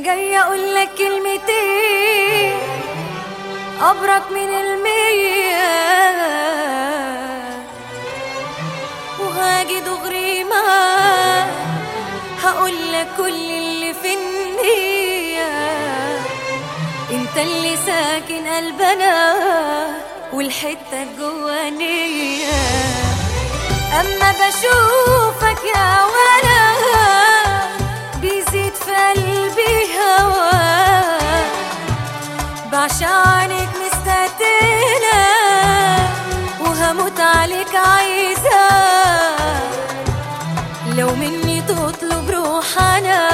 جاي اقول لك كلمتين ابرك من المية وهاجي دغري ما هقول لك كل اللي في النية انت اللي ساكن قلبنا والحتة الجوانية اما بشوفك يا ولا بيزيد في قلبي هواك بعشانك مستقتلة وهموت عليك عايزة لو مني تطلب روح أنا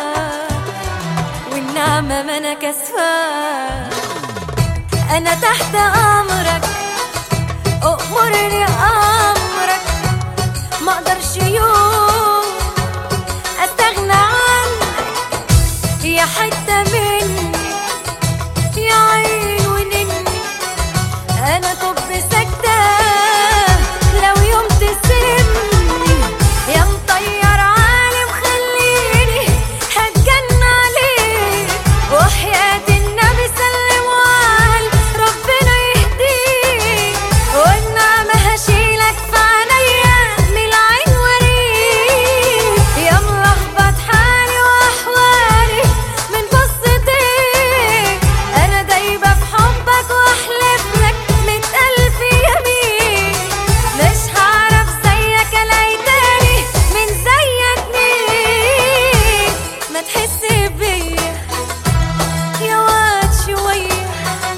والنعمة ما أنا كسفة أنا تحت أمرك أؤمرني أمرك ما أقدرش يوم أستغنى عنك يا حتة مني يا عين ونني انا طب ساكتة لو يوم تسيبني يا مطير عالم خليني هتجن عليك وحياة النبي سلم وقال ربنا يهديك والنعمة هشيلك في عينيا من العين وريك يا ملخبط حالي واحوالي من بصتك انا دايبه في حبك واحلف لك ميت الف يمين مش هعرف زيك الاقي تاني من زيك مين ما تحس بيا يا واد شويه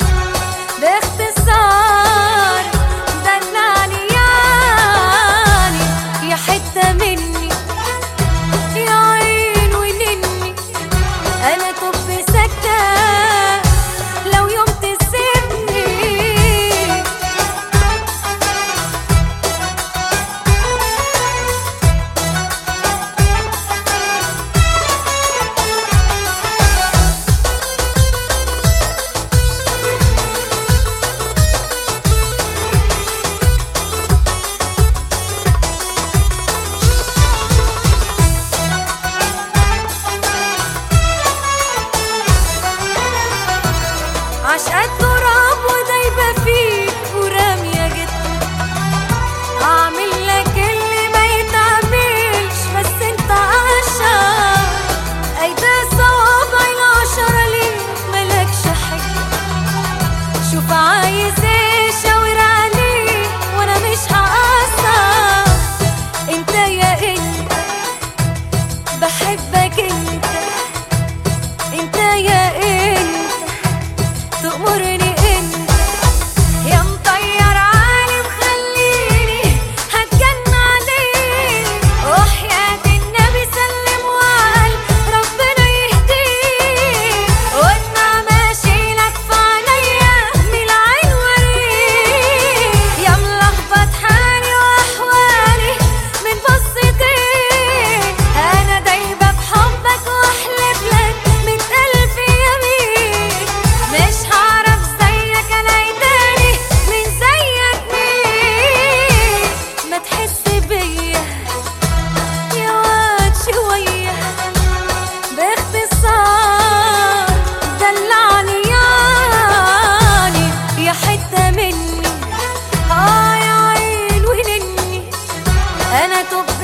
باختصار دلعني يعني يا حته مني يا عين ونني انا طب ساكتة لو يوم تسيبني عشقات تراب ودايبة فيك ورامية جدا أعمل لك اللي ما يتعملش بس انت عشان أيدي صوابعي العشرة ليك ملكش حاجة شوف عايز ايه شاور عليه وانا مش هقصر انت يا انت بحبك انت انت يا انت تأمرني انت يا مطير عالم خليني هتجن عليك وحياة النبي سلم وقال ربنا يهديك والنعمة اشيلك في عينيا من العين وريك يا ملخبط حالي واحوالي من بصتك انا دايبة بحبك واحلف لك ميت الف يمين مش هعرف زيك الاقي تاني من زيك مين ما تحس بيا يا واد شوية باختصار دلعني يعني يا حتة مني اه يا عين ونني انا تبت